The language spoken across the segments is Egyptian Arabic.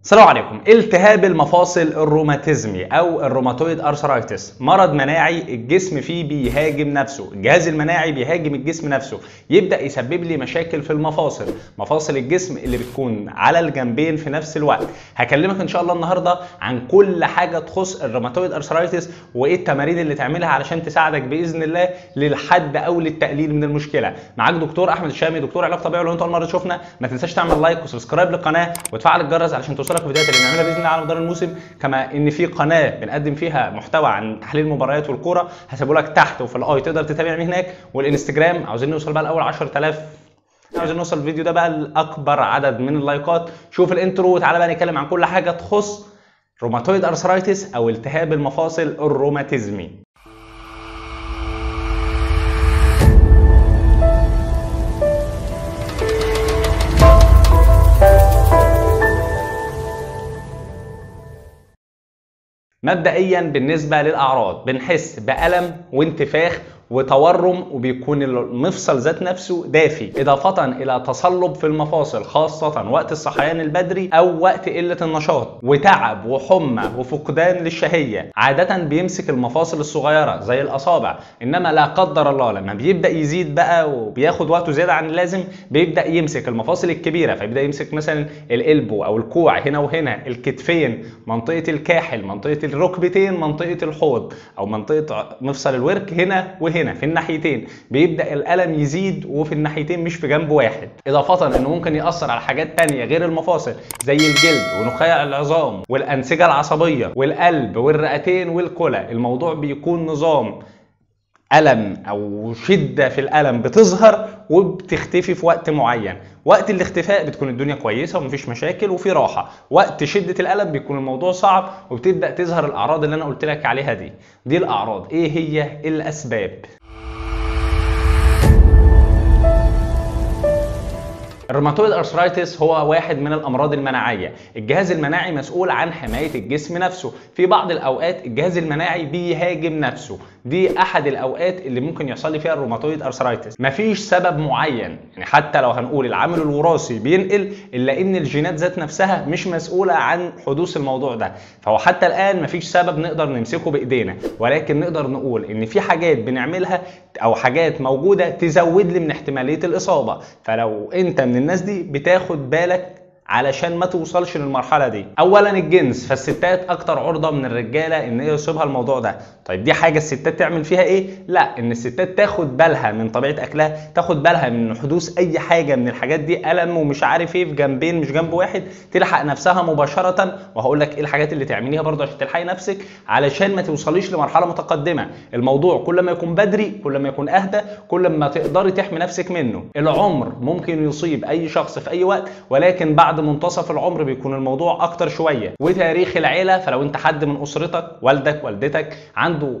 السلام عليكم التهاب المفاصل الروماتيزمي او الروماتويد ارثرايتس مرض مناعي الجسم فيه بيهاجم نفسه الجهاز المناعي بيهاجم الجسم نفسه يبدا يسبب لي مشاكل في المفاصل مفاصل الجسم اللي بتكون على الجنبين في نفس الوقت هكلمك ان شاء الله النهارده عن كل حاجه تخص الروماتويد ارثرايتس وايه التمارين اللي تعملها علشان تساعدك باذن الله للحد او للتقليل من المشكله معاك دكتور احمد الشامي دكتور علاج طبيعي ولو انت اول مره تشوفنا ما تنساش تعمل لايك وسبسكرايب للقناه وتفعل الجرس علشان توصلك الفيديوهات اللي بنعملها باذن الله على مدار الموسم كما ان في قناه بنقدم فيها محتوى عن تحليل المباريات والكوره هسيبه لك تحت وفي الاي تقدر تتابعني هناك والانستجرام عاوزين نوصل بقى الاول 10000 عاوزين نوصل الفيديو ده بقى لاكبر عدد من اللايكات شوف الانترو وتعالى بقى نتكلم عن كل حاجه تخص روماتويد ارثرايتس او التهاب المفاصل الروماتيزمي مبدئيا بالنسبه للاعراض بنحس بالم وانتفاخ وتورم وبيكون المفصل ذات نفسه دافي إضافة إلى تصلب في المفاصل خاصة وقت الصحيان البدري أو وقت قلة النشاط وتعب وحمى وفقدان للشهية عادة بيمسك المفاصل الصغيرة زي الأصابع إنما لا قدر الله لما بيبدأ يزيد بقى وبياخد وقته زيادة عن اللازم بيبدأ يمسك المفاصل الكبيرة فيبدأ يمسك مثلا القلبو أو الكوع هنا وهنا الكتفين منطقة الكاحل منطقة الركبتين منطقة الحوض أو منطقة مفصل الورك هنا وهنا هنا في الناحيتين بيبدا الالم يزيد وفي الناحيتين مش في جنب واحد اضافه انه ممكن ياثر على حاجات تانية غير المفاصل زي الجلد ونخاع العظام والانسجه العصبيه والقلب والرئتين والكلى الموضوع بيكون نظام ألم أو شدة في الألم بتظهر وبتختفي في وقت معين وقت الاختفاء بتكون الدنيا كويسة ومفيش مشاكل وفي راحة وقت شدة الألم بيكون الموضوع صعب وبتبدأ تظهر الأعراض اللي أنا قلت لك عليها دي دي الأعراض إيه هي الأسباب الروماتويد ارثرايتس هو واحد من الامراض المناعيه الجهاز المناعي مسؤول عن حمايه الجسم نفسه في بعض الاوقات الجهاز المناعي بيهاجم نفسه دي احد الاوقات اللي ممكن يحصل لي فيها الروماتويد ارثرايتس مفيش سبب معين يعني حتى لو هنقول العامل الوراثي بينقل الا ان الجينات ذات نفسها مش مسؤوله عن حدوث الموضوع ده فهو حتى الان مفيش سبب نقدر نمسكه بايدينا ولكن نقدر نقول ان في حاجات بنعملها او حاجات موجوده تزود لي من احتماليه الاصابه فلو انت من الناس دي بتاخد بالك علشان ما توصلش للمرحله دي اولا الجنس فالستات اكتر عرضه من الرجاله ان هي يصيبها الموضوع ده طيب دي حاجه الستات تعمل فيها ايه لا ان الستات تاخد بالها من طبيعه اكلها تاخد بالها من حدوث اي حاجه من الحاجات دي الم ومش عارف ايه في جنبين مش جنب واحد تلحق نفسها مباشره وهقول لك ايه الحاجات اللي تعمليها برضه عشان تلحقي نفسك علشان ما توصليش لمرحله متقدمه الموضوع كل ما يكون بدري كل ما يكون اهدى كل ما تقدري تحمي نفسك منه العمر ممكن يصيب اي شخص في اي وقت ولكن بعد منتصف العمر بيكون الموضوع اكتر شويه وتاريخ العيله فلو انت حد من اسرتك والدك والدتك عنده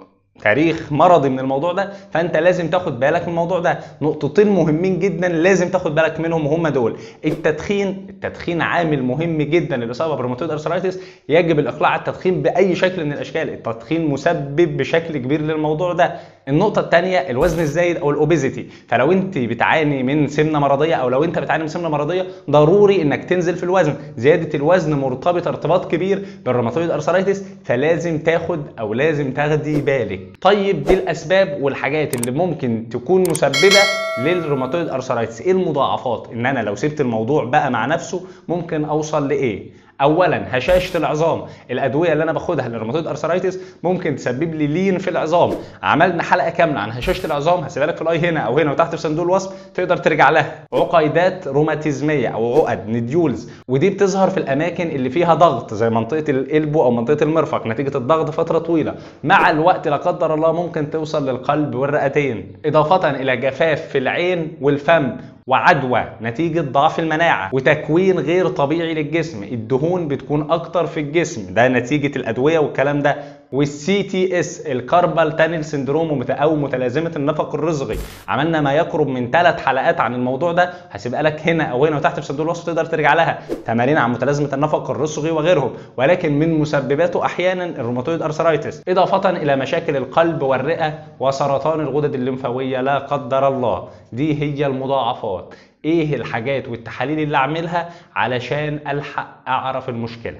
تاريخ مرضي من الموضوع ده فانت لازم تاخد بالك من الموضوع ده نقطتين مهمين جدا لازم تاخد بالك منهم وهم دول التدخين التدخين عامل مهم جدا للاصابه بروماتويد ارثرايتس يجب الاقلاع عن التدخين باي شكل من الاشكال التدخين مسبب بشكل كبير للموضوع ده النقطه الثانيه الوزن الزايد او الاوبيزيتي فلو انت بتعاني من سمنه مرضيه او لو انت بتعاني من سمنه مرضيه ضروري انك تنزل في الوزن زياده الوزن مرتبطه ارتباط كبير بالروماتويد ارثرايتس فلازم تاخد او لازم تاخدي بالك طيب دي الاسباب والحاجات اللي ممكن تكون مسببه للروماتويد ارثرايتس ايه المضاعفات ان انا لو سبت الموضوع بقى مع نفسه ممكن اوصل لايه اولا هشاشه العظام الادويه اللي انا باخدها للروماتويد ارثرايتس ممكن تسبب لي لين في العظام عملنا حلقه كامله عن هشاشه العظام هسيبها لك في الاي هنا او هنا وتحت في صندوق الوصف تقدر ترجع لها عقيدات روماتيزميه او عقد نديولز ودي بتظهر في الاماكن اللي فيها ضغط زي منطقه القلبو او منطقه المرفق نتيجه الضغط فتره طويله مع الوقت لا قدر الله ممكن توصل للقلب والرئتين اضافه الى جفاف في العين والفم وعدوى نتيجة ضعف المناعة وتكوين غير طبيعي للجسم الدهون بتكون أكتر في الجسم ده نتيجة الأدوية والكلام ده والسي تي اس الكاربال تانل سندروم او متلازمه النفق الرزغي عملنا ما يقرب من ثلاث حلقات عن الموضوع ده هسيبها لك هنا او هنا وتحت في صندوق الوصف تقدر ترجع لها تمارين عن متلازمه النفق الرزغي وغيرهم ولكن من مسبباته احيانا الروماتويد ارثرايتس اضافه الى مشاكل القلب والرئه وسرطان الغدد الليمفاويه لا قدر الله دي هي المضاعفات ايه الحاجات والتحاليل اللي اعملها علشان الحق اعرف المشكله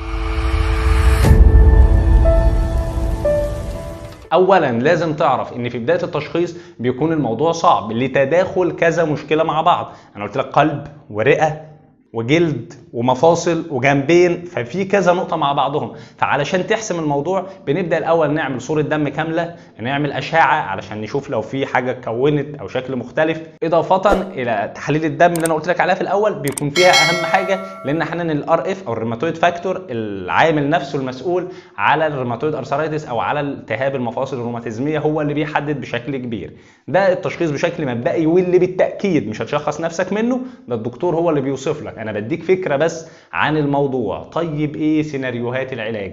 اولا لازم تعرف ان في بدايه التشخيص بيكون الموضوع صعب لتداخل كذا مشكله مع بعض انا قلت لك قلب ورئه وجلد ومفاصل وجنبين ففي كذا نقطه مع بعضهم فعلشان تحسم الموضوع بنبدا الاول نعمل صوره دم كامله نعمل اشعه علشان نشوف لو في حاجه اتكونت او شكل مختلف اضافه الى تحاليل الدم اللي انا قلت لك عليها في الاول بيكون فيها اهم حاجه لان احيانا الار اف او الروماتويد فاكتور العامل نفسه المسؤول على الروماتويد ارثرايتس او على التهاب المفاصل الروماتيزميه هو اللي بيحدد بشكل كبير ده التشخيص بشكل مبدئي واللي بالتاكيد مش هتشخص نفسك منه ده الدكتور هو اللي بيوصف لك انا بديك فكره بس عن الموضوع طيب ايه سيناريوهات العلاج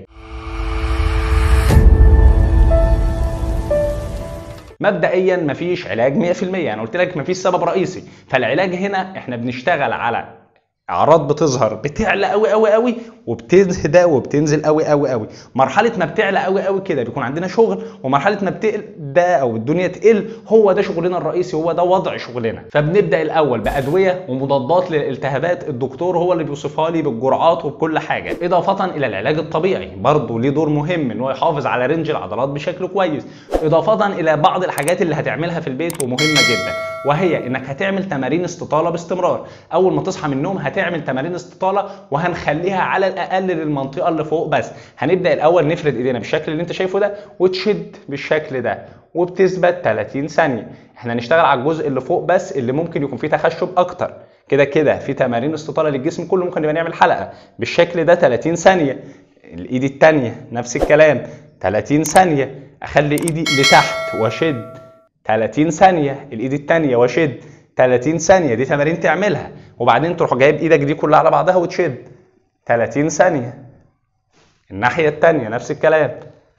مبدئيا مفيش علاج 100% انا قلت لك مفيش سبب رئيسي فالعلاج هنا احنا بنشتغل على اعراض بتظهر بتعلى قوي قوي قوي وبتهدى وبتنزل قوي قوي قوي مرحله ما بتعلى قوي قوي كده بيكون عندنا شغل ومرحله ما بتهدى او الدنيا تقل هو ده شغلنا الرئيسي هو ده وضع شغلنا فبنبدا الاول بادويه ومضادات للالتهابات الدكتور هو اللي بيوصفها لي بالجرعات وبكل حاجه اضافه الى العلاج الطبيعي برضه ليه دور مهم ان هو يحافظ على رينج العضلات بشكل كويس اضافه الى بعض الحاجات اللي هتعملها في البيت ومهمه جدا وهي انك هتعمل تمارين استطاله باستمرار اول ما تصحى من النوم هتعمل تمارين استطاله وهنخليها على الاقل للمنطقه اللي فوق بس هنبدا الاول نفرد ايدينا بالشكل اللي انت شايفه ده وتشد بالشكل ده وبتثبت 30 ثانيه احنا هنشتغل على الجزء اللي فوق بس اللي ممكن يكون فيه تخشب اكتر كده كده في تمارين استطاله للجسم كله ممكن نبقى نعمل حلقه بالشكل ده 30 ثانيه الايد الثانيه نفس الكلام 30 ثانيه اخلي ايدي لتحت واشد 30 ثانيه الايد الثانيه واشد 30 ثانيه دي تمارين تعملها وبعدين تروح جايب ايدك دي كلها على بعضها وتشد 30 ثانيه الناحيه الثانيه نفس الكلام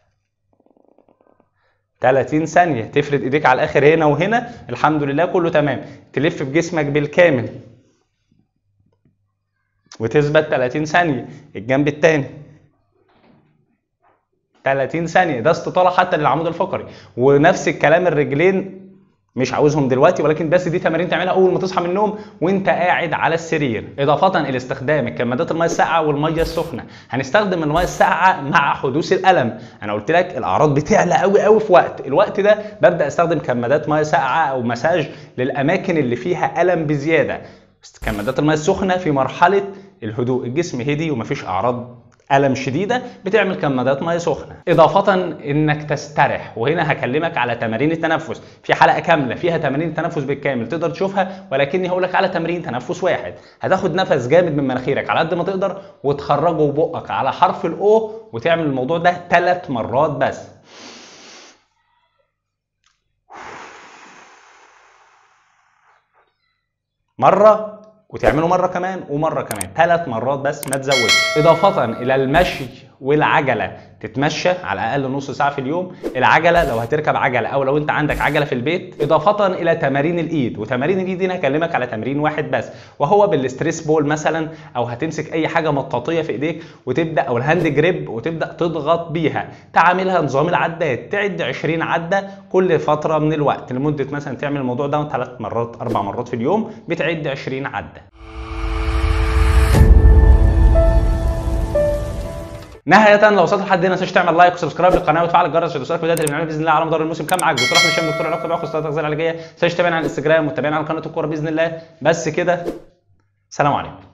30 ثانيه تفرد ايديك على الاخر هنا وهنا الحمد لله كله تمام تلف بجسمك بالكامل وتثبت 30 ثانيه الجنب الثاني 30 ثانيه ده استطاله حتى للعمود الفقري ونفس الكلام الرجلين مش عاوزهم دلوقتي ولكن بس دي تمارين تعملها اول ما تصحى من النوم وانت قاعد على السرير اضافه الى استخدام الكمادات الميه الساقعه والميه السخنه هنستخدم الميه الساقعه مع حدوث الالم انا قلت لك الاعراض بتعلى قوي قوي في وقت الوقت ده ببدا استخدم كمادات ميه ساقعه او مساج للاماكن اللي فيها الم بزياده كمادات الميه السخنه في مرحله الهدوء الجسم هدي ومفيش اعراض الم شديده بتعمل كمادات ميه سخنه اضافه انك تسترح وهنا هكلمك على تمارين التنفس في حلقه كامله فيها تمارين التنفس بالكامل تقدر تشوفها ولكني هقول لك على تمرين تنفس واحد هتاخد نفس جامد من مناخيرك على قد ما تقدر وتخرجه ببقك على حرف الاو وتعمل الموضوع ده ثلاث مرات بس مره وتعمله مره كمان ومره كمان ثلاث مرات بس ما تزودش اضافه الى المشي والعجله تتمشى على الاقل نص ساعه في اليوم العجله لو هتركب عجله او لو انت عندك عجله في البيت اضافه الى تمارين الايد وتمارين الايد دي انا هكلمك على تمرين واحد بس وهو بالستريس بول مثلا او هتمسك اي حاجه مطاطيه في ايديك وتبدا او الهاند جريب وتبدا تضغط بيها تعملها نظام العداد تعد 20 عده كل فتره من الوقت لمده مثلا تعمل الموضوع ده ثلاث مرات اربع مرات في اليوم بتعد 20 عده نهاية لو وصلت لحد هنا ما تعمل لايك وسبسكرايب للقناة وتفعل الجرس عشان توصلك فيديوهات اللي بنعملها باذن الله على مدار الموسم كام معاك دكتور احمد هشام دكتور علاقة طبيعية واخصائي تغذية علاجية ما تنساش تتابعنا على الانستجرام وتتابعنا على قناة الكورة باذن الله بس كده سلام عليكم